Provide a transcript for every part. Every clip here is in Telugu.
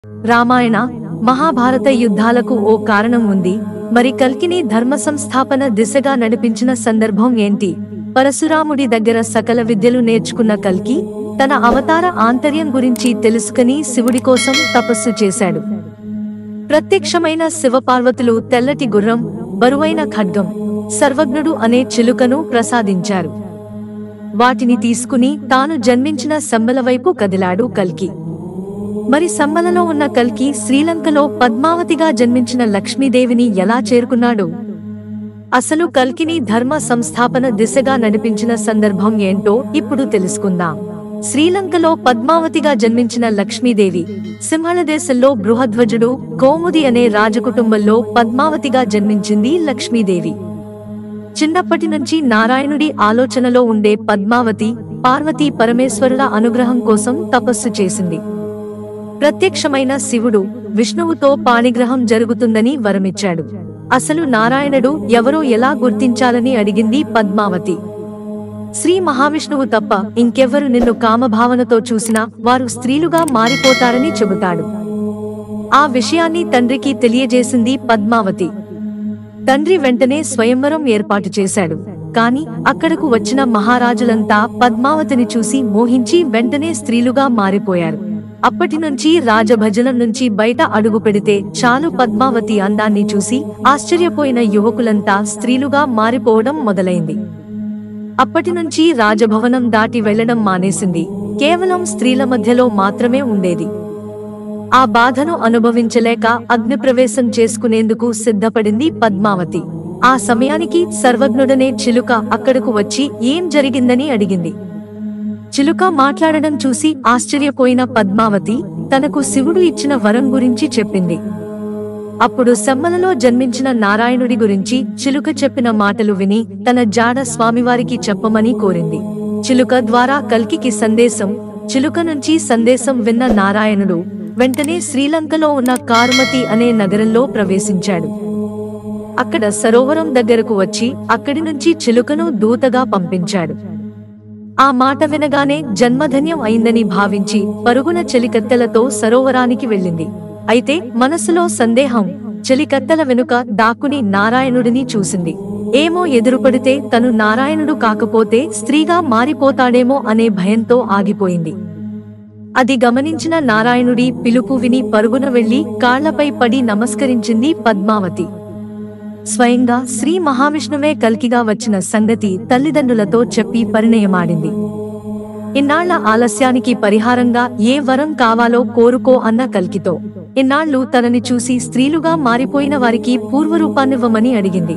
రామాయణ మహాభారత యుద్ధాలకు ఓ కారణం ఉంది మరి కల్కిని ధర్మ సంస్థాపన దిశగా నడిపించిన సందర్భం ఏంటి పరశురాముడి దగ్గర సకల విద్యలు నేర్చుకున్న కల్కి తన అవతార ఆంతర్యం గురించి తెలుసుకుని శివుడి కోసం తపస్సు చేశాడు ప్రత్యక్షమైన శివపార్వతులు తెల్లటి గుర్రం బరువైన ఖడ్గం సర్వజ్ఞుడు అనే చిలుకను ప్రసాదించారు వాటిని తీసుకుని తాను జన్మించిన సంబల వైపు కదిలాడు కల్కి మరి సంబలలో ఉన్న కల్కి శ్రీలంకలో పద్మావతిగా జన్మించిన లక్ష్మీదేవిని ఎలా చేరుకున్నాడు అసలు కల్కిని ధర్మ సంస్థాపన దిశగా నడిపించిన సందర్భం ఏంటో ఇప్పుడు తెలుసుకుందాం శ్రీలంకలో పద్మావతిగా జన్మించిన లక్ష్మీదేవి సింహళ దేశంలో బృహధ్వజుడు కోముది అనే రాజకుటుంబంలో పద్మావతిగా జన్మించింది లక్ష్మీదేవి చిన్నప్పటి నుంచి నారాయణుడి ఆలోచనలో ఉండే పద్మావతి పార్వతీ పరమేశ్వరుల అనుగ్రహం కోసం తపస్సు చేసింది ప్రత్యక్షమైన శివుడు విష్ణువుతో పాణిగ్రహం జరుగుతుందని వరమిచ్చాడు అసలు నారాయణుడు ఎవరో ఎలా గుర్తించాలని అడిగింది పద్మావతి శ్రీ మహావిష్ణువు తప్ప ఇంకెవ్వరు నిన్ను కామభావనతో చూసినా వారు స్త్రీలుగా మారిపోతారని చెబుతాడు ఆ విషయాన్ని తండ్రికి తెలియజేసింది పద్మావతి తండ్రి వెంటనే స్వయంవరం ఏర్పాటు చేశాడు కాని అక్కడకు వచ్చిన మహారాజులంతా పద్మావతిని చూసి మోహించి వెంటనే స్త్రీలుగా మారిపోయారు అప్పటి నుంచి రాజభజనం నుంచి బయట అడుగు పెడితే చాలు పద్మావతి అందాన్ని చూసి ఆశ్చర్యపోయిన యువకులంతా స్త్రీలుగా మారిపోవడం మొదలైంది అప్పటి నుంచి రాజభవనం దాటి వెళ్లడం మానేసింది కేవలం స్త్రీల మధ్యలో మాత్రమే ఉండేది ఆ బాధను అనుభవించలేక అగ్నిప్రవేశం చేసుకునేందుకు సిద్ధపడింది పద్మావతి ఆ సమయానికి సర్వజ్ఞుడనే చిలుక అక్కడకు వచ్చి ఏం జరిగిందని అడిగింది చిలుక మాట్లాడడం చూసి ఆశ్చర్యపోయిన పద్మావతి తనకు శివుడు ఇచ్చిన వరం గురించి చెప్పింది అప్పుడు సెమ్మలలో జన్మించిన నారాయణుడి గురించి చిలుక చెప్పిన మాటలు విని తన జాడ స్వామివారికి చెప్పమని కోరింది చిలుక ద్వారా కల్కికి సందేశం చిలుక నుంచి సందేశం విన్న నారాయణుడు వెంటనే శ్రీలంకలో ఉన్న కారుమతి అనే నగరంలో ప్రవేశించాడు అక్కడ సరోవరం దగ్గరకు వచ్చి అక్కడి నుంచి చిలుకను దూతగా పంపించాడు ఆ మాట వినగానే జన్మధన్యం అయిందని భావించి పరుగున చెలికత్తెలతో సరోవరానికి వెళ్ళింది అయితే మనసులో సందేహం చెలికత్తెల వెనుక దాక్కుని నారాయణుడిని చూసింది ఏమో ఎదురుపడితే తను నారాయణుడు కాకపోతే స్త్రీగా మారిపోతాడేమో అనే భయంతో ఆగిపోయింది అది గమనించిన నారాయణుడి పిలుపు విని పరుగున వెళ్లి కాళ్లపై పడి నమస్కరించింది పద్మావతి స్వయంగా శ్రీ మహావిష్ణువే కల్కిగా వచ్చిన సంగతి తల్లిదండ్రులతో చెప్పి పరిణయమాడింది ఇన్నాళ్ల ఆలస్యానికి పరిహారంగా ఏ వరం కావాలో కోరుకో అన్న కల్కితో ఇన్నాళ్లు తనని చూసి స్త్రీలుగా మారిపోయిన వారికి పూర్వరూపాన్నివ్వమని అడిగింది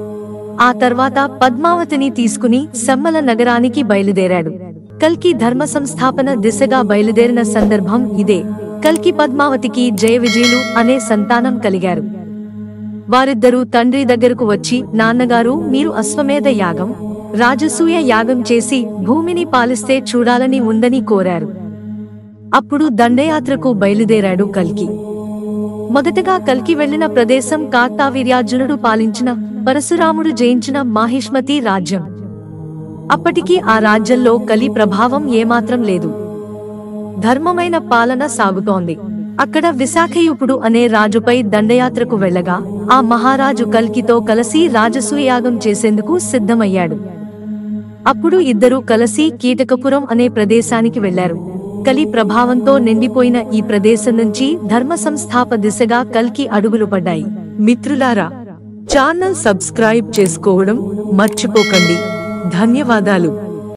ఆ తర్వాత పద్మావతిని తీసుకుని సెమ్మల నగరానికి బయలుదేరాడు కల్కి ధర్మ సంస్థాపన దిశగా బయలుదేరిన సందర్భం ఇదే కల్కి పద్మావతికి జయ విజయులు అనే సంతానం కలిగారు వారిద్దరూ తండ్రి దగ్గరకు వచ్చి నాన్నగారు మీరు అశ్వమేధ యాగం రాజసూయ యాగం చేసి భూమిని పాలిస్తే చూడాలని ఉందని కోరారు అప్పుడు దండయాత్రకు బయలుదేరాడు కల్కి మొదటగా కల్కి వెళ్లిన ప్రదేశం కార్తావీర్యార్జునుడు పాలించిన పరశురాముడు జయించిన మాహిష్మతి రాజ్యం అప్పటికి ఆ రాజ్యంలో కలి ప్రభావం ఏమాత్రం లేదు ధర్మమైన పాలన సాగుతోంది అక్కడ విశాఖయుపుడు అనే రాజుపై దండయాత్రకు వెళ్ళగా ఆ మహారాజు కల్కితో కలిసి రాజసూయాగం చేసేందుకు సిద్ధమయ్యాడు అప్పుడు ఇద్దరూ కలిసి కీటకపురం అనే ప్రదేశానికి వెళ్లారు కలి ప్రభావంతో నిండిపోయిన ఈ ప్రదేశం నుంచి ధర్మ సంస్థాప దిశగా కల్కి అడుగులు పడ్డాయి మిత్రులారా ఛానల్ సబ్స్క్రైబ్ చేసుకోవడం మర్చిపోకండి ధన్యవాదాలు